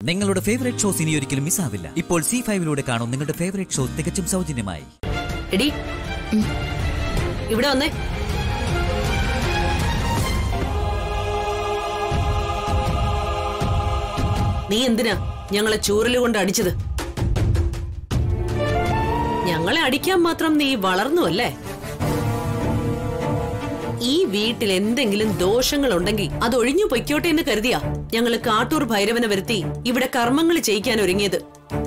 നിങ്ങളുടെ favourite shows ഇനി ഒരിക്കലും മിസ്സാവില്ല ഇപ്പോൾ സി ഫൈവിലൂടെ കാണും നിങ്ങളുടെ ഫേവറേറ്റ് ഷോ തികച്ചും സൗജന്യമായി എടി ഇവിടെ വന്നേ നീ എന്തിനാ ഞങ്ങളെ ചൂരല് കൊണ്ട് അടിച്ചത് ഞങ്ങളെ അടിക്കാൻ മാത്രം നീ വളർന്നു അല്ലേ ഈ വീട്ടിൽ എന്തെങ്കിലും ദോഷങ്ങൾ ഉണ്ടെങ്കിൽ അത് ഒഴിഞ്ഞു പൊയ്ക്കോട്ടെ എന്ന് കരുതിയാ ഞങ്ങള് കാട്ടൂർ ഭൈരവനെ വരുത്തി ഇവിടെ കർമ്മങ്ങൾ ചെയ്യിക്കാൻ ഒരുങ്ങിയത്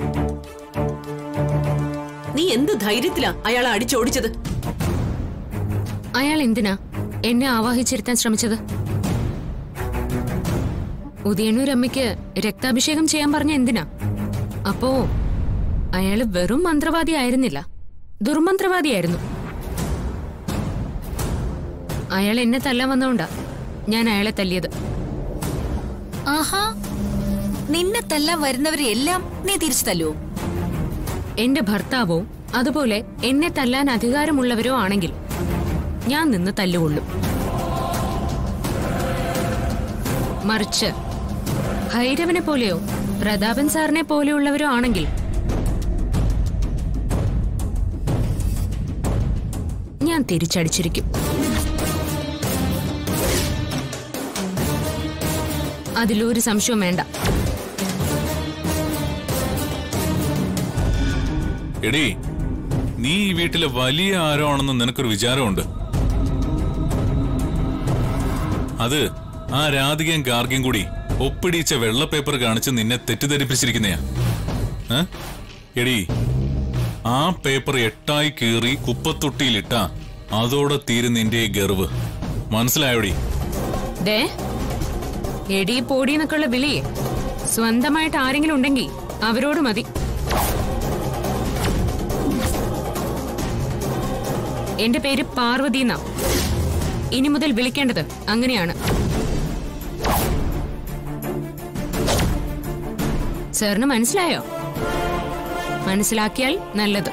നീ എന്ത് ധൈര്യത്തിലാ അയാളെ അടിച്ചോടിച്ചത് അയാൾ എന്തിനാ എന്നെ ആവാഹിച്ചിരുത്താൻ ശ്രമിച്ചത് ഉദയന്നൂർ അമ്മയ്ക്ക് രക്താഭിഷേകം ചെയ്യാൻ പറഞ്ഞ എന്തിനാ അപ്പോ അയാള് വെറും മന്ത്രവാദി ആയിരുന്നില്ല ദുർമന്ത്രവാദിയായിരുന്നു അയാൾ എന്നെ തല്ലാൻ വന്നോണ്ടാ ഞാൻ അയാളെ തല്ലിയത് ആഹാ നിന്നെ തല്ലാൻ വരുന്നവരെ എല്ലാം നീ തിരിച്ചു തല്ലുവോ എന്റെ ഭർത്താവോ അതുപോലെ എന്നെ തല്ലാൻ അധികാരമുള്ളവരോ ആണെങ്കിൽ ഞാൻ നിന്ന് തല്ലുകൊള്ളും മറിച്ച് ഭൈരവനെ പോലെയോ പ്രതാപൻ സാറിനെ പോലെയുള്ളവരോ ആണെങ്കിൽ ഞാൻ തിരിച്ചടിച്ചിരിക്കും അതിലൊരു സംശയവും വേണ്ട എടീ നീ ഈ വീട്ടിലെ വലിയ ആരോ ആണെന്ന് നിനക്കൊരു വിചാരമുണ്ട് അത് ആ രാധികയും ഗാർഗയും കൂടി ഒപ്പിടിച്ച വെള്ള പേപ്പർ കാണിച്ച് നിന്നെ തെറ്റിദ്ധരിപ്പിച്ചിരിക്കുന്നയാ ഏ? എടീ ആ പേപ്പർ എട്ടായി കീറി കുപ്പത്തൊട്ടിയിലിട്ട അതോടെ തീരും നിന്റെ ഈ ഗർവ് മനസ്സിലായോടി ദേ എടി പോടി എന്നൊക്കെയുള്ള വിളി സ്വന്തമായിട്ട് ആരെങ്കിലും ഉണ്ടെങ്കിൽ അവരോട് മതി എന്റെ പേര് പാർവതി എന്നാ ഇനി മുതൽ വിളിക്കേണ്ടത് അങ്ങനെയാണ് സാറിന് മനസ്സിലായോ മനസ്സിലാക്കിയാൽ നല്ലത്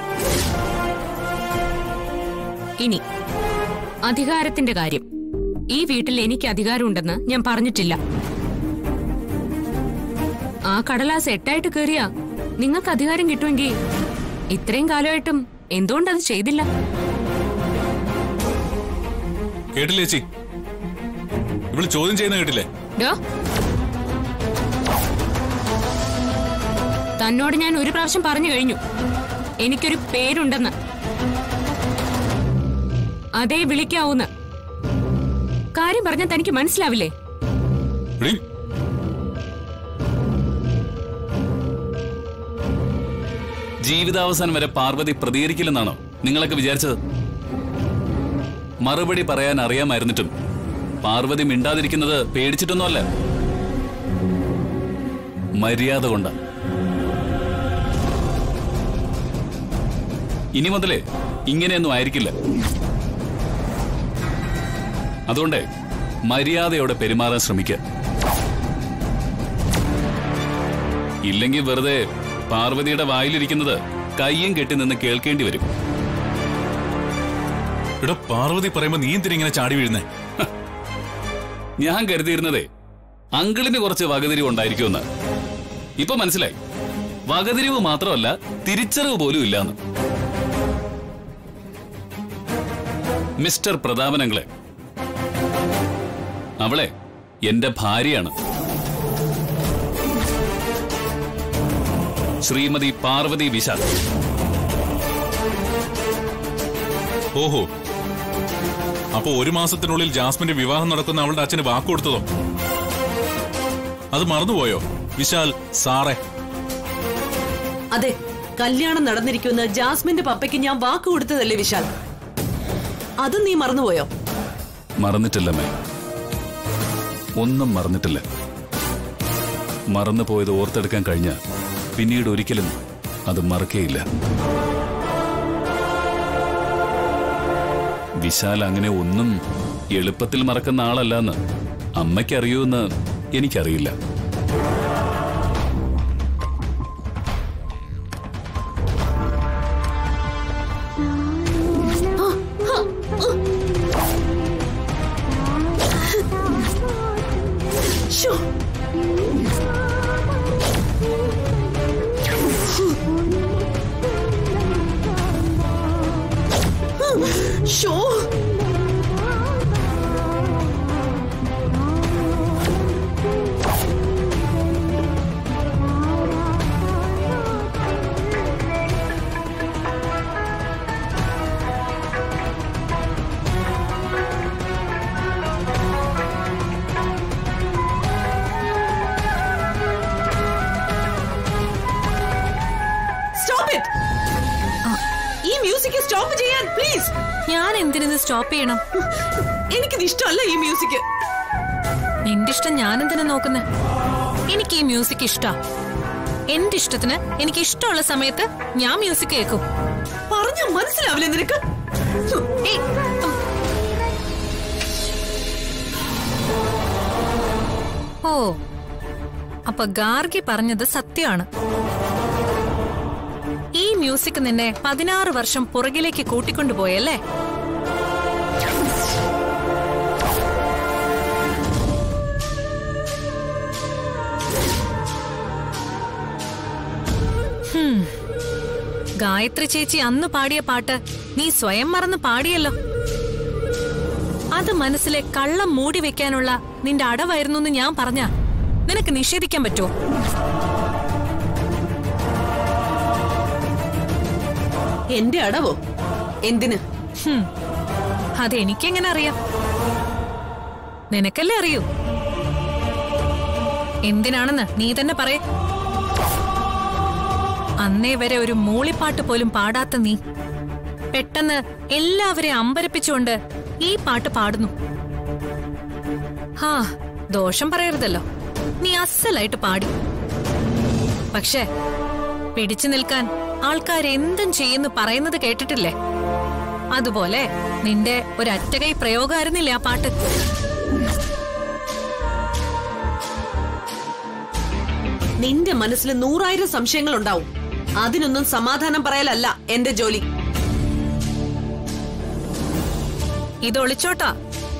ഇനി അധികാരത്തിന്റെ കാര്യം ഈ വീട്ടിൽ എനിക്ക് അധികാരമുണ്ടെന്ന് ഞാൻ പറഞ്ഞിട്ടില്ല ആ കടലാസ് എട്ടായിട്ട് കയറിയാ നിങ്ങൾക്ക് അധികാരം കിട്ടുമെങ്കിൽ ഇത്രയും കാലമായിട്ടും എന്തുകൊണ്ടത് ചെയ്തില്ല കേട്ടില്ലേ ചേച്ചി ഇവള് ചോദ്യം ചെയ്യുന്ന കേട്ടില്ലേ ഡോ തന്നോട് ഞാൻ ഒരു പ്രാവശ്യം പറഞ്ഞു കഴിഞ്ഞു എനിക്കൊരു പേരുണ്ടെന്ന് അതേ വിളിക്കാവൂന്ന് കാര്യം പറഞ്ഞാൽ തനിക്ക് മനസ്സിലാവില്ലേ എടീ, ജീവിതാവസാനം വരെ പാർവതി പ്രതികരിക്കില്ലെന്നാണോ നിങ്ങളൊക്കെ വിചാരിച്ചത് മറുപടി പറയാൻ അറിയാമായിരുന്നിട്ടും പാർവതി മിണ്ടാതിരിക്കുന്നത് പേടിച്ചിട്ടൊന്നുമല്ല മര്യാദ കൊണ്ട ഇനി മുതലേ ഇങ്ങനെയൊന്നും ആയിരിക്കില്ല അതുകൊണ്ട് മര്യാദയോടെ പെരുമാറാൻ ശ്രമിക്കുക ഇല്ലെങ്കിൽ വെറുതെ പാർവതിയുടെ വായിലിരിക്കുന്നത് കയ്യും കെട്ടി നിന്ന് കേൾക്കേണ്ടി വരും എടാ പാർവതി പറയുമ്പോ നീ എന്തിനാ ഇങ്ങനെ ചാടി വീഴുന്നേ ഞാൻ കരുതിയിരുന്നതേ അങ്കിളിന് കുറച്ച് വകതിരിവ് ഉണ്ടായിരിക്കുമെന്ന് ഇപ്പൊ മനസ്സിലായി വകതിരിവ് മാത്രമല്ല തിരിച്ചറിവ് പോലും ഇല്ലാന്ന് മിസ്റ്റർ പ്രതാപനങ്ങളെ അവളെ എന്റെ ഭാര്യയാണ് ശ്രീമതി പാർവതി വിശാൽ ഓഹോ അപ്പൊ ഒരു മാസത്തിനുള്ളിൽ ജാസ്മിന്റെ വിവാഹം നടക്കുന്ന അവളുടെ അച്ഛന് വാക്ക് കൊടുത്തതോ അത് മറന്നുപോയോ വിശാൽ സാറേ അതെ കല്യാണം നടന്നിരിക്കുന്ന ജാസ്മിന്റെ പപ്പയ്ക്ക് ഞാൻ വാക്ക് കൊടുത്തതല്ലേ വിശാൽ അതും നീ മറന്നുപോയോ മറന്നിട്ടില്ല മേ ഒന്നും മറന്നിട്ടില്ല മറന്നു പോയത് ഓർത്തെടുക്കാൻ കഴിഞ്ഞ പിന്നീട് ഒരിക്കലും അത് മറക്കേയില്ല വിശാൽ അങ്ങനെ ഒന്നും എളുപ്പത്തിൽ മറക്കുന്ന ആളല്ലെന്ന് അമ്മയ്ക്കറിയൂന്ന് എനിക്കറിയില്ല ശ്ശോ. സ്റ്റോപ്പ് ചെയ്യാൻ പ്ലീസ് ഞാൻ എന്തിനു സ്റ്റോപ്പ് ചെയ്യണം എനിക്കിത് ഇഷ്ടമല്ല ഈ മ്യൂസിക് നിന്റെ ഇഷ്ടം ഞാൻ എന്തിനാ നോക്കുന്നെ എനിക്ക് ഈ മ്യൂസിക് ഇഷ്ടാ എന്റെ ഇഷ്ടത്തിന് എനിക്ക് ഇഷ്ടമുള്ള സമയത്ത് ഞാൻ മ്യൂസിക് കേൾക്കും പറഞ്ഞ മനസ്സിലാവില്ല നിനക്ക് ഏയ്, ഉം. ഓ അപ്പൊ ഗാർഗി പറഞ്ഞത് സത്യമാണ് ഈ മ്യൂസിക് നിന്നെ പതിനാറ് വർഷം പുറകിലേക്ക് കൂട്ടിക്കൊണ്ടുപോയല്ലേ ഹും. ഗായത്രി ചേച്ചി അന്ന് പാടിയ പാട്ട് നീ സ്വയം മറന്ന് പാടിയല്ലോ അത് മനസ്സിലെ കള്ളം മൂടി വെക്കാനുള്ള നിന്റെ അടവായിരുന്നു എന്ന് ഞാൻ പറഞ്ഞ നിനക്ക് നിഷേധിക്കാൻ പറ്റുമോ എന്റെ അടവോ എന്തിന് ഹും. അതെനിക്കെങ്ങനെ അറിയാം നിനക്കല്ലേ അറിയൂ എന്തിനാണെന്ന് നീ തന്നെ പറയേ അന്നേ വരെ ഒരു മൂളിപ്പാട്ട് പോലും പാടാത്ത നീ പെട്ടെന്ന് എല്ലാവരെയും അമ്പരപ്പിച്ചുകൊണ്ട് ഈ പാട്ട് പാടുന്നു ഹാ ദോഷം പറയരുതല്ലോ നീ അസലായിട്ട് പാടി പക്ഷേ പിടിച്ചു നിൽക്കാൻ ആൾക്കാർ എന്തും ചെയ്യുന്നു പറയുന്നത് കേട്ടിട്ടില്ലേ അതുപോലെ നിന്റെ ഒരു അറ്റകൈ പ്രയോഗമായിരുന്നില്ലേ ആ പാട്ട് നിന്റെ മനസ്സിൽ നൂറായിരം സംശയങ്ങൾ ഉണ്ടാവും അതിനൊന്നും സമാധാനം പറയലല്ല എന്റെ ജോലി ഇത് ഒളിച്ചോട്ടാ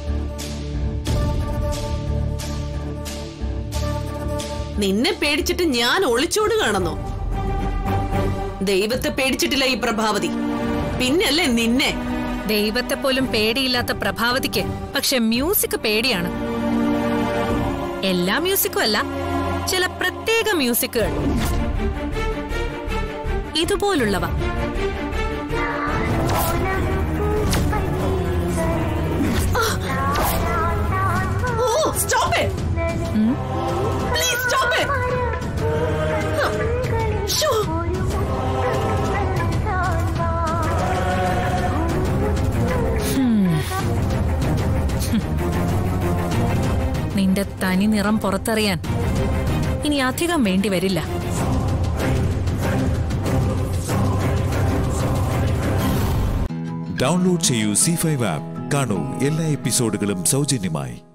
നിന്നെ പേടിച്ചിട്ട് ഞാൻ ഒളിച്ചോട് കാണുന്നു ദൈവത്തെ പേടിച്ചിട്ടില്ല ഈ പ്രഭാവതി പിന്നല്ലേ നിന്നെ ദൈവത്തെ പോലും പേടിയില്ലാത്ത പ്രഭാവതിക്ക് പക്ഷെ മ്യൂസിക് പേടിയാണ് എല്ലാ മ്യൂസിക്കും അല്ല ചില പ്രത്യേക മ്യൂസിക്കുകൾ ഇതുപോലുള്ളവ oh stop it please stop it show നിന്റെ തനി നിറം പുറത്തറിയാൻ ഇനി അധികം വേണ്ടി വരില്ല ഡൗൺലോഡ് ചെയ്യൂ സി ഫൈവ് ആപ്പ് കാണൂ എല്ലാ എപ്പിസോഡുകളും സൗജന്യമായി